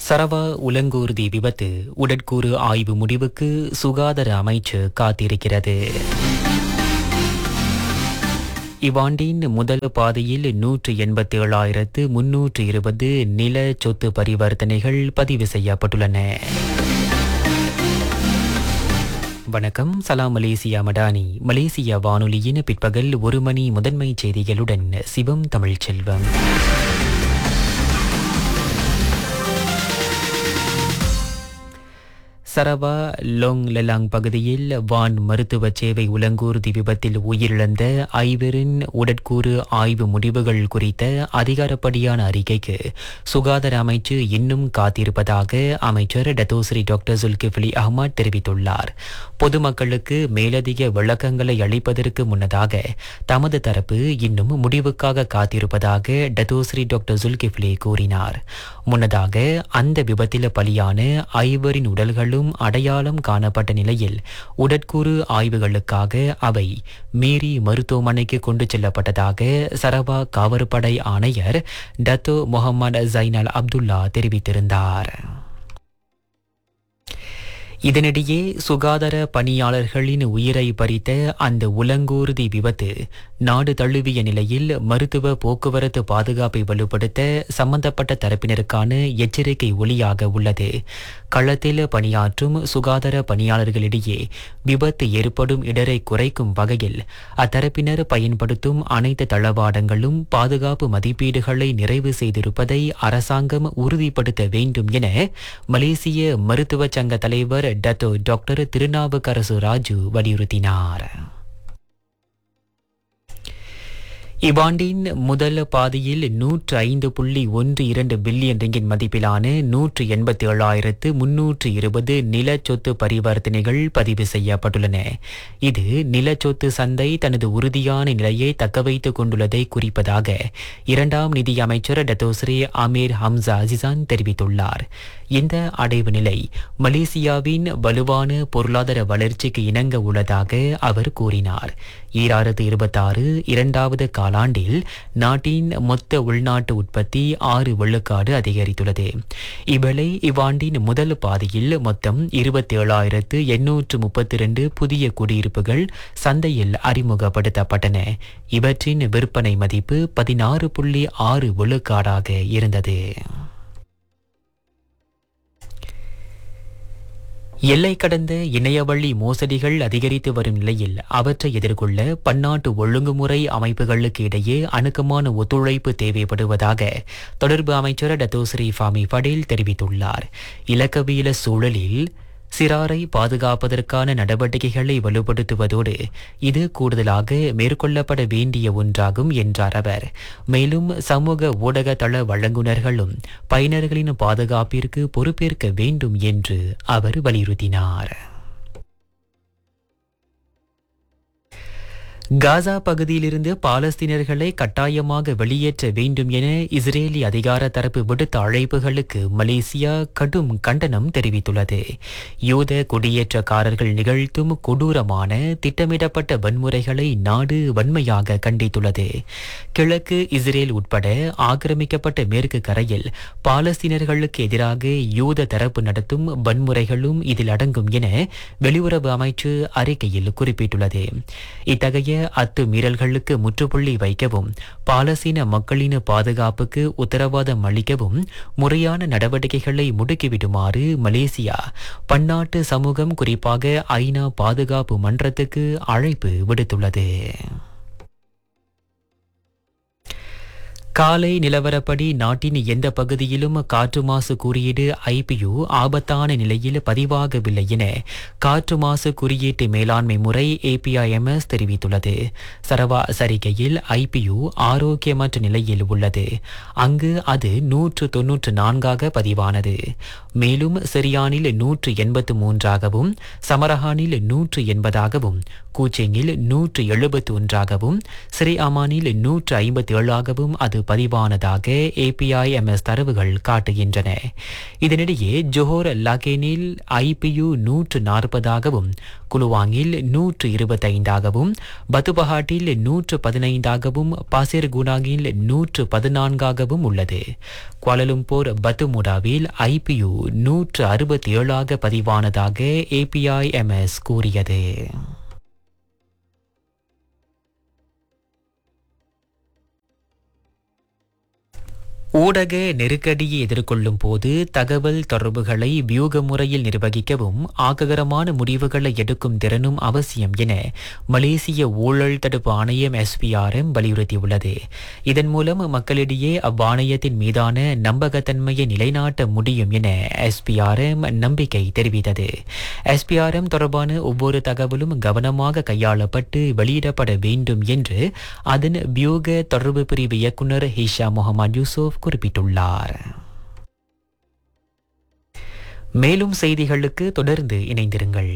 சரவா உலங்கூர்தி விபத்து உடற்கூறு ஆய்வு முடிவுக்கு சுகாதார அமைச்சு காத்திருக்கிறது இவ்வாண்டின் முதல் பாதையில் நூற்று எண்பத்தி ஏழாயிரத்து முன்னூற்று இருபது நில சொத்து பரிவர்த்தனைகள் பதிவு செய்யப்பட்டுள்ளன வணக்கம் சலாம் மலேசியா மடானி மலேசியா வானொலியின் பிற்பகல் ஒரு மணி முதன்மை செய்திகளுடன் Sivam Tamilselvam Sarawak Long Lelang பகுதியில் வான் மருத்துவ சேவை உலங்கூர்தி விபத்தில் உயிரிழந்த ஐவரின் உடற்கூறு ஆய்வு முடிவுகள் குறித்த அதிகாரப்படியான அறிக்கைக்கு சுகாதார அமைச்சு இன்னும் காத்திருப்பதாக அமைச்சர் டத்தோஸ்ரீ டாக்டர் சுல்கிஃபிலி அஹ்மத் தெரிவித்துள்ளார் பொதுமக்களுக்கு மேலதிக விளக்கங்களை அளிப்பதற்கு முன்னதாக தமது தரப்பு இன்னும் முடிவுக்காக காத்திருப்பதாக டத்தோஸ்ரீ டாக்டர் சுல்கிஃபிலி கூறினார் முன்னதாக அந்த விபத்தில் பலியான ஐவரின் உடல்களும் அடையாளம் காணப்பட்ட நிலையில் உடற்கூறு ஆய்வுகளுக்காக அவை மீறி மருத்துவமனைக்கு கொண்டு செல்லப்பட்டதாக சரவா காவற்படை ஆணையர் டத்தோ முகமது ஜைனல் அப்துல்லா தெரிவித்திருந்தார் இதனிடையே சுகாதார பணியாளர்களின் உயிரை பறித்த அந்த உலங்கூர்தி விபத்து நாடு தழுவிய நிலையில் மருத்துவ போக்குவரத்து பாதுகாப்பை வலுப்படுத்த சம்பந்தப்பட்ட தரப்பினருக்கான எச்சரிக்கை ஒலியாக உள்ளது களத்தில் பணியாற்றும் சுகாதார பணியாளர்களிடையே விபத்து ஏற்படும் இடரை குறைக்கும் வகையில் அத்தரப்பினர் பயன்படுத்தும் அனைத்து தளவாடங்களும் பாதுகாப்பு மதிப்பீடுகளை நிறைவு செய்திருப்பதை அரசாங்கம் உறுதிப்படுத்த வேண்டும் என மலேசிய மருத்துவ சங்க தலைவர் டத்தோ டாக்டர் திருநாவுக்கரசு ராஜு வலியுறுத்தினார் இவ்வாண்டின் முதல் பாதியில் நூற்று ஐந்து புள்ளி ஒன்று இரண்டு பில்லியன் ரிங்கின் மதிப்பிலான நூற்று எண்பத்தி ஏழாயிரத்து முன்னூற்று இருபது நிலச்சொத்து பரிவர்த்தனைகள் பதிவு செய்யப்பட்டுள்ளன இது நிலச்சொத்து சந்தை தனது உறுதியான நிலையை தக்கவைத்துக் கொண்டுள்ளதை குறிப்பதாக இரண்டாம் நிதி அமைச்சர் டத்தோஸ்ரீ அமீர் ஹம்சா அசிசான் தெரிவித்துள்ளார் இந்த அடைவு நிலை மலேசியாவின் வலுவான பொருளாதார வளர்ச்சிக்கு இணங்க உள்ளதாக அவர் கூறினார் ஈராயிரத்து இருபத்தாறு இரண்டாவது காலாண்டில் நாட்டின் மொத்த உள்நாட்டு உற்பத்தி ஆறு விழுக்காடு அதிகரித்துள்ளது இவ்வேளை இவ்வாண்டின் முதல் பாதியில் மொத்தம் இருபத்தி ஏழாயிரத்து எண்ணூற்று முப்பத்தி இரண்டு புதிய குடியிருப்புகள் சந்தையில் அறிமுகப்படுத்தப்பட்டன இவற்றின் விற்பனை மதிப்பு பதினாறு புள்ளி ஆறு விழுக்காடாக இருந்தது எல்லை கடந்த இணையவழி மோசடிகள் அதிகரித்து வரும் நிலையில் அவற்றை எதிர்கொள்ள பன்னாட்டு ஒழுங்குமுறை அமைப்புகளுக்கு இடையே அணுக்கமான ஒத்துழைப்பு தேவைப்படுவதாக தொடர்பு அமைச்சர் டத்தோஸ்ரீ ஃபாமி படேல் தெரிவித்துள்ளார் இலக்கவியல சூழலில் சிறாரை பாதுகாப்பதற்கான நடவடிக்கைகளை வலுப்படுத்துவதோடு இது கூடுதலாக மேற்கொள்ளப்பட வேண்டிய ஒன்றாகும் என்றார் அவர் மேலும் சமூக ஊடக தள வழங்குனர்களும் பயனர்களின் பாதுகாப்பிற்கு பொறுப்பேற்க வேண்டும் என்று அவர் வலியுறுத்தினார் காசா பகுதியிலிருந்து பாலஸ்தீனர்களை கட்டாயமாக வெளியேற்ற வேண்டும் என இஸ்ரேலி அதிகார தரப்பு விடுத்த அழைப்புகளுக்கு மலேசியா கடும் கண்டனம் தெரிவித்துள்ளது யூத குடியேற்றக்காரர்கள் நிகழ்த்தும் கொடூரமான திட்டமிடப்பட்ட வன்முறைகளை நாடு வன்மையாக கண்டித்துள்ளது கிழக்கு இஸ்ரேல் உட்பட ஆக்கிரமிக்கப்பட்ட மேற்கு கரையில் பாலஸ்தீனர்களுக்கு எதிராக யூத தரப்பு நடத்தும் வன்முறைகளும் இதில் அடங்கும் என வெளியுறவு அமைச்சு அறிக்கையில் குறிப்பிட்டுள்ளது இத்தகைய அத்துமீறல்களுக்கு முற்றுப்புள்ளி வைக்கவும் பாலஸ்தீன மக்களின் பாதுகாப்புக்கு உத்தரவாதம் அளிக்கவும் முறையான நடவடிக்கைகளை முடுக்கிவிடுமாறு மலேசியா பன்னாட்டு சமூகம் குறிப்பாக ஐநா பாதுகாப்பு மன்றத்துக்கு அழைப்பு விடுத்துள்ளது காலை நிலவரப்படி நாட்டின் எந்த பகுதியிலும் காற்று மாசு குறியீடு ஐபியு ஆபத்தான நிலையில் பதிவாகவில்லை என காற்று மாசு குறியீட்டு மேலாண்மை முறை ஏபிஐஎம்எஸ் தெரிவித்துள்ளது சரவா சரிகையில் ஐபியு ஆரோக்கியமற்ற நிலையில் உள்ளது அங்கு அது நூற்று தொன்னூற்று நான்காக பதிவானது மேலும் சிரியானில் நூற்று எண்பத்து மூன்றாகவும் சமரஹானில் நூற்று எண்பதாகவும் கூச்செங்கில் நூற்று எழுபத்தி ஒன்றாகவும் ஸ்ரீ அமானில் நூற்று ஐம்பத்தி ஏழாகவும் அது பதிவானதாக ஏபிஐஎம்எஸ் தரவுகள் காட்டுகின்றன இதனிடையே ஜோஹர் லகேனில் ஐபியு நூற்று நாற்பதாகவும் குலுவாங்கில் நூற்று இருபத்தைந்தாகவும் பத்துபஹாட்டில் நூற்று பதினைந்தாகவும் பாசிர்குனாகில் நூற்று பதினான்காகவும் உள்ளது குவாலலும்பூர் பத்துமுடாவில் ஐபியு நூற்று அறுபத்தி ஏழாக பதிவானதாக ஏபிஐஎம்எஸ் கூறியது ஊடக நெருக்கடியை எதிர்கொள்ளும் போது தகவல் தொடர்புகளை வியூக முறையில் நிர்வகிக்கவும் ஆக்ககரமான முடிவுகளை எடுக்கும் திறனும் அவசியம் என மலேசிய ஊழல் தடுப்பு ஆணையம் எஸ்பிஆர்எம் வலியுறுத்தியுள்ளது இதன் மூலம் மக்களிடையே அவ்வாணையத்தின் மீதான நம்பகத்தன்மையை நிலைநாட்ட முடியும் என எஸ்பிஆர்எம் நம்பிக்கை தெரிவித்தது எஸ்பிஆர்எம் தொடர்பான ஒவ்வொரு தகவலும் கவனமாக கையாளப்பட்டு வெளியிடப்பட வேண்டும் என்று அதன் வியூக தொடர்பு பிரிவு இயக்குநர் ஹிஷா முகமது யூசுப் குறிப்பிட்டுள்ளார் மேலும் செய்திகளுக்கு தொடர்ந்து இணைந்திருங்கள்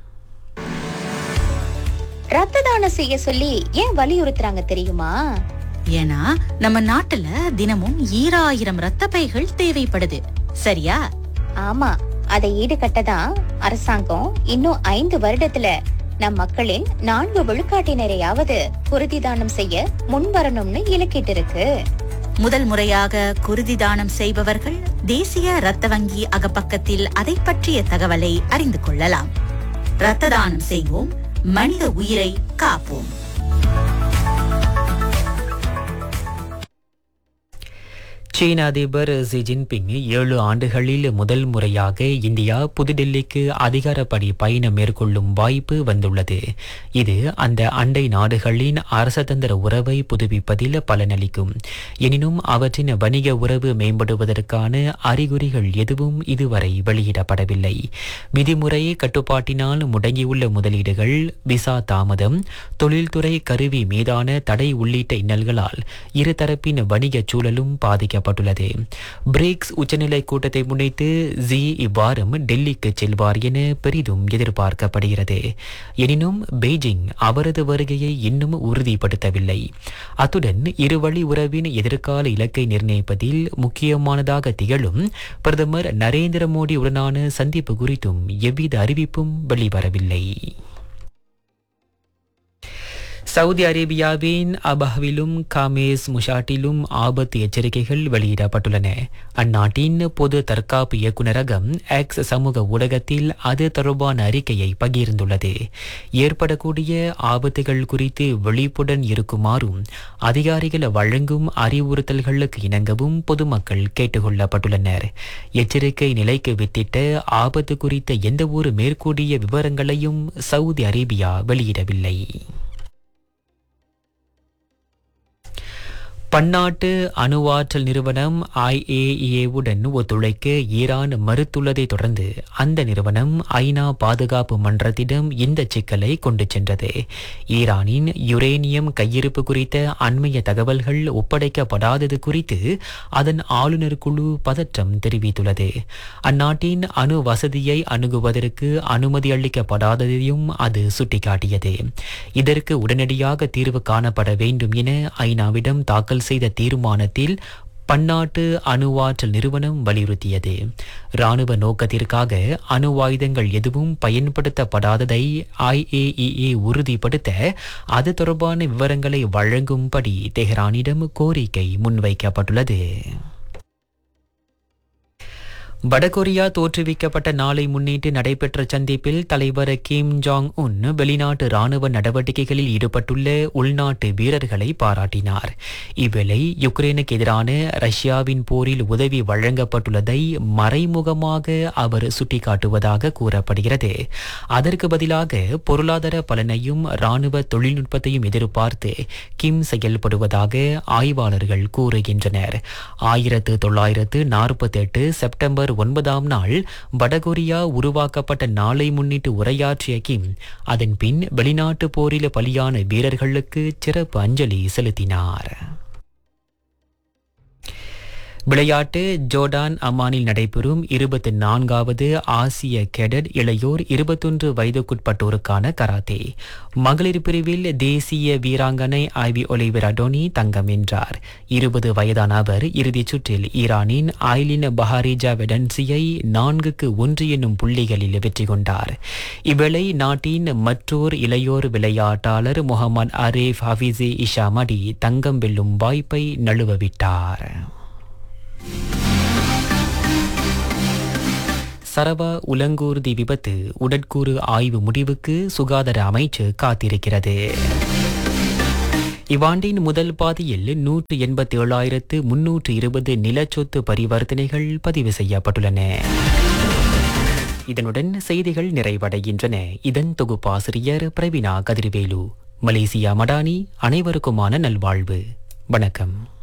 ரத்த தானம் செய்ய சொல்லி ஏன் வலியுறுத்துறாங்க தெரியுமா ஏன்னா நம்ம நாட்டுல தினமும் ஈராயிரம் ரத்த பைகள் தேவைப்படுது சரியா ஆமா அதை ஈடுகட்ட தான் அரசாங்கம் இன்னும் ஐந்து வருடத்துல நம் மக்களின் நான்கு விழுக்காட்டினரையாவது குருதி தானம் செய்ய முன்வரணும்னு இலக்கிட்டு இருக்கு முதல் முறையாக குருதி தானம் செய்பவர்கள் தேசிய ரத்த வங்கி அகப்பக்கத்தில் அதை பற்றிய தகவலை அறிந்து கொள்ளலாம் ரத்த தானம் செய்வோம் மனித உயிரை காப்போம் சீன அதிபர் ஜி ஜின்பிங் ஏழு ஆண்டுகளில் முதல் முறையாக இந்தியா புதுடில்லிக்கு அதிகாரப்படி பயணம் மேற்கொள்ளும் வாய்ப்பு வந்துள்ளது இது அந்த அண்டை நாடுகளின் அரசதந்திர உறவை புதுப்பிப்பதில் பலனளிக்கும் எனினும் அவற்றின் வணிக உறவு மேம்படுவதற்கான அறிகுறிகள் எதுவும் இதுவரை வெளியிடப்படவில்லை விதிமுறை கட்டுப்பாட்டினால் முடங்கியுள்ள முதலீடுகள் விசா தாமதம் தொழில்துறை கருவி மீதான தடை உள்ளிட்ட இன்னல்களால் இருதரப்பின் வணிகச் சூழலும் பாதிக்கப்பட்டுள்ளது பிரிக்ஸ் உச்சநிலை கூட்டத்தை முன்னிட்டு ஜி இவ்வாரம் டெல்லிக்கு செல்வார் என பெரிதும் எதிர்பார்க்கப்படுகிறது எனினும் பெய்ஜிங் அவரது வருகையை இன்னும் உறுதிப்படுத்தவில்லை அத்துடன் இருவழி உறவின் எதிர்கால இலக்கை நிர்ணயிப்பதில் முக்கியமானதாக திகழும் பிரதமர் நரேந்திர மோடி உடனான சந்திப்பு குறித்தும் எவ்வித அறிவிப்பும் வெளிவரவில்லை சவுதி அரேபியாவின் அபஹ்விலும் காமேஸ் முஷாட்டிலும் ஆபத்து எச்சரிக்கைகள் வெளியிடப்பட்டுள்ளன அந்நாட்டின் பொது தற்காப்பு இயக்குநரகம் எக்ஸ் சமூக ஊடகத்தில் அது தொடர்பான அறிக்கையை பகிர்ந்துள்ளது ஏற்படக்கூடிய ஆபத்துகள் குறித்து விழிப்புடன் இருக்குமாறும் அதிகாரிகள் வழங்கும் அறிவுறுத்தல்களுக்கு இணங்கவும் பொதுமக்கள் கேட்டுக்கொள்ளப்பட்டுள்ளனர் எச்சரிக்கை நிலைக்கு வித்திட்ட ஆபத்து குறித்த எந்தவொரு மேற்கூடிய விவரங்களையும் சவுதி அரேபியா வெளியிடவில்லை பன்னாட்டு அணுவாற்றல் நிறுவனம் ஐஏஇஏவுடன் ஒத்துழைக்க ஈரான் மறுத்துள்ளதை தொடர்ந்து அந்த நிறுவனம் ஐநா பாதுகாப்பு மன்றத்திடம் இந்த சிக்கலை கொண்டு சென்றது ஈரானின் யுரேனியம் கையிருப்பு குறித்த அண்மைய தகவல்கள் ஒப்படைக்கப்படாதது குறித்து அதன் ஆளுநர் குழு பதற்றம் தெரிவித்துள்ளது அந்நாட்டின் அணு வசதியை அணுகுவதற்கு அனுமதி அளிக்கப்படாததையும் அது சுட்டிக்காட்டியது இதற்கு உடனடியாக தீர்வு காணப்பட வேண்டும் என ஐநாவிடம் தாக்கல் செய்த தீர்மானத்தில் பன்னாட்டு அணுவாற்றல் நிறுவனம் வலியுறுத்தியது இராணுவ நோக்கத்திற்காக அணு ஆயுதங்கள் எதுவும் பயன்படுத்தப்படாததை ஐஏஇஏ உறுதிப்படுத்த அது தொடர்பான விவரங்களை வழங்கும்படி தெஹ்ரானிடம் கோரிக்கை முன்வைக்கப்பட்டுள்ளது வடகொரியா தோற்றுவிக்கப்பட்ட நாளை முன்னிட்டு நடைபெற்ற சந்திப்பில் தலைவர் கிம் ஜாங் உன் வெளிநாட்டு ராணுவ நடவடிக்கைகளில் ஈடுபட்டுள்ள உள்நாட்டு வீரர்களை பாராட்டினார் இவ்வேளை யுக்ரைனுக்கு எதிரான ரஷ்யாவின் போரில் உதவி வழங்கப்பட்டுள்ளதை மறைமுகமாக அவர் சுட்டிக்காட்டுவதாக கூறப்படுகிறது அதற்கு பதிலாக பொருளாதார பலனையும் ராணுவ தொழில்நுட்பத்தையும் எதிர்பார்த்து கிம் செயல்படுவதாக ஆய்வாளர்கள் கூறுகின்றனர் ஆயிரத்து தொள்ளாயிரத்து நாற்பத்தி எட்டு செப்டம்பர் ஒன்பதாம் நாள் வடகொரியா உருவாக்கப்பட்ட நாளை முன்னிட்டு உரையாற்றிய கிம் அதன் பின் வெளிநாட்டு போரில் பலியான வீரர்களுக்கு சிறப்பு அஞ்சலி செலுத்தினார் விளையாட்டு ஜோர்டான் அம்மானில் நடைபெறும் இருபத்தி நான்காவது ஆசிய கெடட் இளையோர் இருபத்தொன்று வயதுக்குட்பட்டோருக்கான கராத்தே மகளிர் பிரிவில் தேசிய வீராங்கனை ஐவி ஒலிவிரா டோனி தங்கம் வென்றார் இருபது வயதான அவர் இறுதிச் சுற்றில் ஈரானின் ஆய்லின் பஹாரிஜா வெடன்சியை நான்குக்கு ஒன்று என்னும் புள்ளிகளில் வெற்றி கொண்டார் இவ்வேளை நாட்டின் மற்றோர் இளையோர் விளையாட்டாளர் முகமது அரேஃப் ஹஃபீஸே இஷாமடி தங்கம் வெல்லும் வாய்ப்பை நழுவவிட்டார் சரவா உலங்கூர்தி விபத்து உடற்கூறு ஆய்வு முடிவுக்கு சுகாதார அமைச்சு காத்திருக்கிறது இவ்வாண்டின் முதல் பாதியில் நூற்று எண்பத்தி ஏழாயிரத்து முன்னூற்று இருபது நிலச்சொத்து பரிவர்த்தனைகள் பதிவு செய்யப்பட்டுள்ளன இதனுடன் செய்திகள் நிறைவடைகின்றன இதன் தொகுப்பாசிரியர் பிரவீனா கதிர்வேலு மலேசியா மடானி அனைவருக்குமான நல்வாழ்வு வணக்கம்